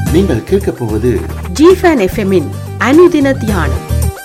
நீங்கள் கேட்கப் போவது ஜிஃபன் எஃப்எம்மின் அனுதின தியானம்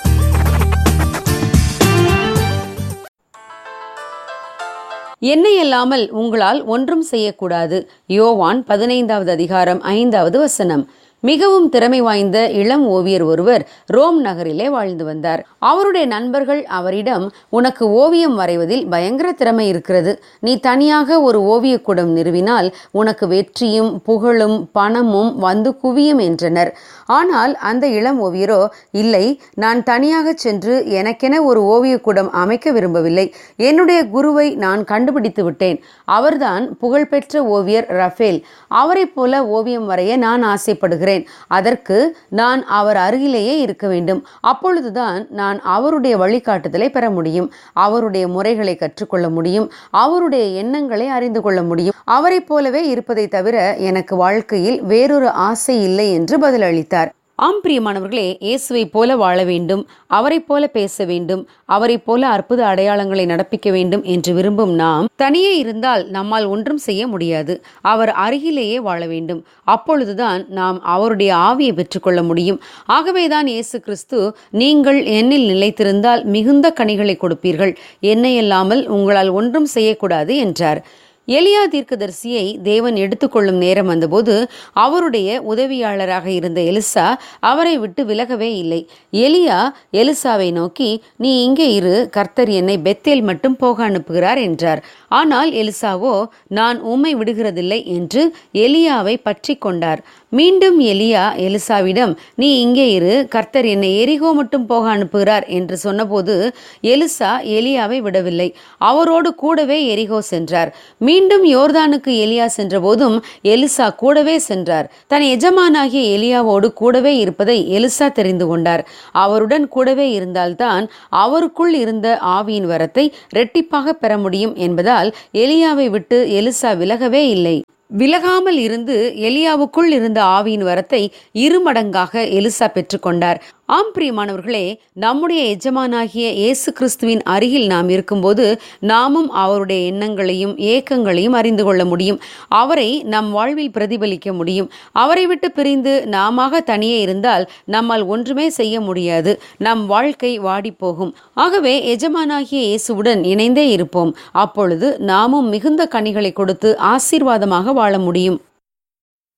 என்னை அல்லாமல் உங்களால் ஒன்றும் செய்யக்கூடாது யோவான் பதினைந்தாவது அதிகாரம் ஐந்தாவது வசனம் மிகவும் திறமை வாய்ந்த இளம் ஓவியர் ஒருவர் ரோம் நகரிலே வாழ்ந்து வந்தார் அவருடைய நண்பர்கள் அவரிடம் உனக்கு ஓவியம் வரைவதில் பயங்கர திறமை இருக்கிறது நீ தனியாக ஒரு ஓவியக்கூடம் நிறுவினால் உனக்கு வெற்றியும் புகழும் பணமும் வந்து குவியும் என்றனர் ஆனால் அந்த இளம் ஓவியரோ இல்லை நான் தனியாக சென்று எனக்கென ஒரு ஓவியக்கூடம் அமைக்க விரும்பவில்லை என்னுடைய குருவை நான் கண்டுபிடித்து விட்டேன் அவர்தான் புகழ்பெற்ற ஓவியர் ரஃபேல் அவரைப் போல ஓவியம் வரைய நான் ஆசைப்படுகிறேன் அதற்கு நான் அவர் அருகிலேயே இருக்க வேண்டும் அப்பொழுதுதான் நான் அவருடைய வழிகாட்டுதலை பெற முடியும் அவருடைய முறைகளை கற்றுக்கொள்ள முடியும் அவருடைய எண்ணங்களை அறிந்து கொள்ள முடியும் அவரைப் போலவே இருப்பதை தவிர எனக்கு வாழ்க்கையில் வேறொரு ஆசை இல்லை என்று பதிலளித்தார் ஆம் பிரியமானவர்களே இயேசுவைப் போல வாழ வேண்டும் அவரைப் போல பேச வேண்டும் அவரைப் போல அற்புத அடையாளங்களை நடப்பிக்க வேண்டும் என்று விரும்பும் நாம் தனியே இருந்தால் நம்மால் ஒன்றும் செய்ய முடியாது அவர் அருகிலேயே வாழ வேண்டும் அப்பொழுதுதான் நாம் அவருடைய ஆவியை பெற்றுக்கொள்ள முடியும் ஆகவேதான் இயேசு கிறிஸ்து நீங்கள் என்னில் நிலைத்திருந்தால் மிகுந்த கனிகளை கொடுப்பீர்கள் என்னை அல்லாமல் உங்களால் ஒன்றும் செய்யக்கூடாது என்றார் எலியா தீர்க்கதரிசியை தேவன் எடுத்துக்கொள்ளும் நேரம் வந்தபோது அவருடைய உதவியாளராக இருந்த எலிசா அவரை விட்டு விலகவே இல்லை எலியா எலிசாவை நோக்கி நீ இங்கே இரு கர்த்தர் என்னை பெத்தேல் மட்டும் போக அனுப்புகிறார் என்றார் ஆனால் எலிசாவோ நான் உம்மை விடுகிறதில்லை என்று எலியாவை பற்றி கொண்டார் மீண்டும் எலியா எலிசாவிடம் நீ இங்கே இரு கர்த்தர் என்னை எரிகோ மட்டும் போக அனுப்புகிறார் என்று சொன்னபோது எலிசா எலியாவை விடவில்லை அவரோடு கூடவே எரிகோ சென்றார் மீண்டும் யோர்தானுக்கு எலியா சென்றபோதும் எலிசா கூடவே சென்றார் தன் எஜமானாகிய எலியாவோடு கூடவே இருப்பதை எலிசா தெரிந்து கொண்டார் அவருடன் கூடவே இருந்தால்தான் அவருக்குள் இருந்த ஆவியின் வரத்தை ரெட்டிப்பாக பெற முடியும் என்பதால் எலியாவை விட்டு எலிசா விலகவே இல்லை விலகாமல் இருந்து எலியாவுக்குள் இருந்த ஆவியின் வரத்தை இருமடங்காக எலிசா பெற்றுக்கொண்டார் ஆம் பிரியமானவர்களே நம்முடைய எஜமானாகிய இயேசு கிறிஸ்துவின் அருகில் நாம் இருக்கும்போது நாமும் அவருடைய எண்ணங்களையும் ஏக்கங்களையும் அறிந்து கொள்ள முடியும் அவரை நம் வாழ்வில் பிரதிபலிக்க முடியும் அவரை விட்டு பிரிந்து நாம தனியே இருந்தால் நம்மால் ஒன்றுமே செய்ய முடியாது நம் வாழ்க்கை வாடிப்போகும் ஆகவே எஜமானாகிய இயேசுவுடன் இணைந்தே இருப்போம் அப்பொழுது நாமும் மிகுந்த கனிகளை கொடுத்து ஆசீர்வாதமாக வாழ முடியும்